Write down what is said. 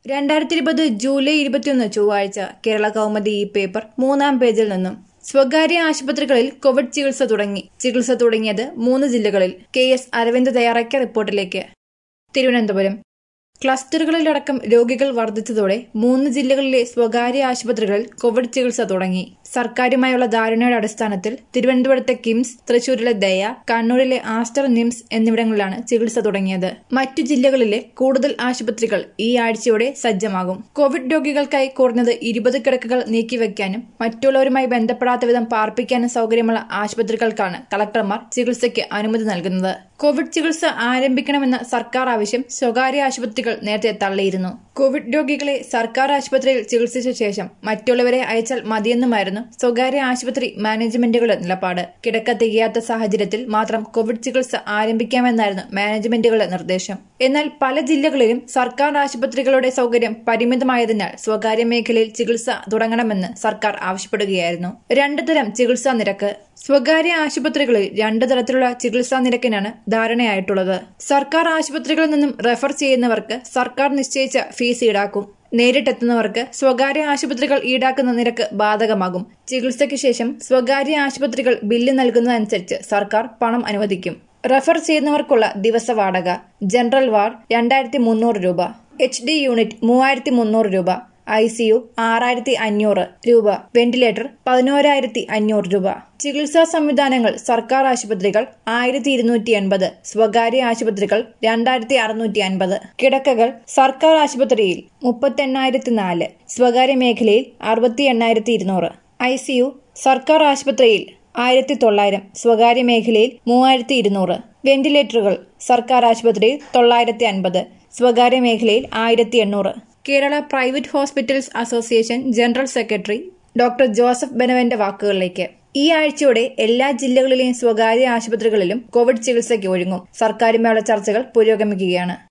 രണ്ടായിരത്തി ഇരുപത് ജൂലൈ ഇരുപത്തിയൊന്ന് ചൊവ്വാഴ്ച കേരള കൗമുദി ഈ പേപ്പർ മൂന്നാം പേജിൽ നിന്നും സ്വകാര്യ ആശുപത്രികളിൽ കോവിഡ് ചികിത്സ തുടങ്ങി ചികിത്സ തുടങ്ങിയത് മൂന്ന് ജില്ലകളിൽ കെ എസ് അരവിന്ദ് തയ്യാറാക്കിയ റിപ്പോർട്ടിലേക്ക് തിരുവനന്തപുരം ക്ലസ്റ്ററുകളിലടക്കം രോഗികൾ വർദ്ധിച്ചതോടെ മൂന്ന് ജില്ലകളിലെ സ്വകാര്യ ആശുപത്രികളിൽ കോവിഡ് ചികിത്സ തുടങ്ങി സർക്കാരുമായുള്ള ധാരണയുടെ അടിസ്ഥാനത്തിൽ തിരുവനന്തപുരത്തെ കിംസ് തൃശൂരിലെ ദയ കണ്ണൂരിലെ ആസ്റ്റർ നിംസ് എന്നിവിടങ്ങളിലാണ് ചികിത്സ തുടങ്ങിയത് മറ്റു ജില്ലകളിലെ കൂടുതൽ ആശുപത്രികൾ ഈ ആഴ്ചയോടെ സജ്ജമാകും കോവിഡ് രോഗികൾക്കായി കുറഞ്ഞത് ഇരുപത് കിടക്കകൾ നീക്കിവെക്കാനും മറ്റുള്ളവരുമായി ബന്ധപ്പെടാത്ത വിധം പാർപ്പിക്കാനും സൗകര്യമുള്ള ആശുപത്രികൾക്കാണ് കളക്ടർമാർ ചികിത്സയ്ക്ക് അനുമതി നൽകുന്നത് കോവിഡ് ചികിത്സ ആരംഭിക്കണമെന്ന സർക്കാർ ആവശ്യം സ്വകാര്യ ആശുപത്രികൾ നേരത്തെ തള്ളിയിരുന്നു കോവിഡ് രോഗികളെ സർക്കാർ ആശുപത്രിയിൽ ചികിത്സിച്ച ശേഷം മറ്റുള്ളവരെ അയച്ചാൽ മതിയെന്നുമായിരുന്നു സ്വകാര്യ ആശുപത്രി മാനേജ്മെന്റുകളുടെ നിലപാട് കിടക്ക തികയാത്ത സാഹചര്യത്തിൽ മാത്രം കോവിഡ് ചികിത്സ ആരംഭിക്കാമെന്നായിരുന്നു മാനേജ്മെന്റുകളുടെ നിർദ്ദേശം എന്നാൽ പല ജില്ലകളിലും സർക്കാർ ആശുപത്രികളുടെ സൗകര്യം പരിമിതമായതിനാൽ സ്വകാര്യ മേഖലയിൽ ചികിത്സ തുടങ്ങണമെന്ന് സർക്കാർ ആവശ്യപ്പെടുകയായിരുന്നു രണ്ടു തരം ചികിത്സാ നിരക്ക് സ്വകാര്യ ആശുപത്രികളിൽ രണ്ട് തരത്തിലുള്ള ചികിത്സാ നിരക്കിനാണ് ധാരണയായിട്ടുള്ളത് സർക്കാർ ആശുപത്രികളിൽ നിന്നും റെഫർ ചെയ്യുന്നവർക്ക് സർക്കാർ നിശ്ചയിച്ച ഫീസ് ഈടാക്കും നേരിട്ടെത്തുന്നവർക്ക് സ്വകാര്യ ആശുപത്രികൾ ഈടാക്കുന്ന നിരക്ക് ബാധകമാകും ചികിത്സയ്ക്ക് ശേഷം സ്വകാര്യ ആശുപത്രികൾ ബില്ല് നൽകുന്നതനുസരിച്ച് സർക്കാർ പണം അനുവദിക്കും റെഫർ ചെയ്യുന്നവർക്കുള്ള ദിവസ വാടക ജനറൽ വാർഡ് രണ്ടായിരത്തി മുന്നൂറ് രൂപ എച്ച് ഡി യൂണിറ്റ് മൂവായിരത്തി മുന്നൂറ് രൂപ ഐ സി യു ആറായിരത്തി അഞ്ഞൂറ് രൂപ വെന്റിലേറ്റർ പതിനോരായിരത്തി അഞ്ഞൂറ് രൂപ ചികിത്സാ സംവിധാനങ്ങൾ സർക്കാർ ആശുപത്രികൾ ആയിരത്തി ഇരുന്നൂറ്റി എൺപത് സ്വകാര്യ ആശുപത്രികൾ രണ്ടായിരത്തി അറുന്നൂറ്റി അൻപത് കിടക്കകൾ സർക്കാർ ആശുപത്രിയിൽ മുപ്പത്തെണ്ണായിരത്തി നാല് സ്വകാര്യ മേഖലയിൽ അറുപത്തി എണ്ണായിരത്തി ഇരുന്നൂറ് ഐ സി യു സർക്കാർ ആശുപത്രിയിൽ ആയിരത്തി തൊള്ളായിരം സ്വകാര്യ മേഖലയിൽ മൂവായിരത്തി ഇരുന്നൂറ് വെന്റിലേറ്ററുകൾ സർക്കാർ ആശുപത്രിയിൽ തൊള്ളായിരത്തി അൻപത് സ്വകാര്യ മേഖലയിൽ ആയിരത്തി എണ്ണൂറ് Kerala private hospitals association general secretary doctor Joseph ബെനവന്റെ വാക്കുകളിലേക്ക് ഈ ആഴ്ചയോടെ എല്ലാ ജില്ലകളിലെയും സ്വകാര്യ ആശുപത്രികളിലും കോവിഡ് ചികിത്സയ്ക്ക് ഒരുങ്ങും സർക്കാരുമായുള്ള ചർച്ചകൾ പുരോഗമിക്കുകയാണ്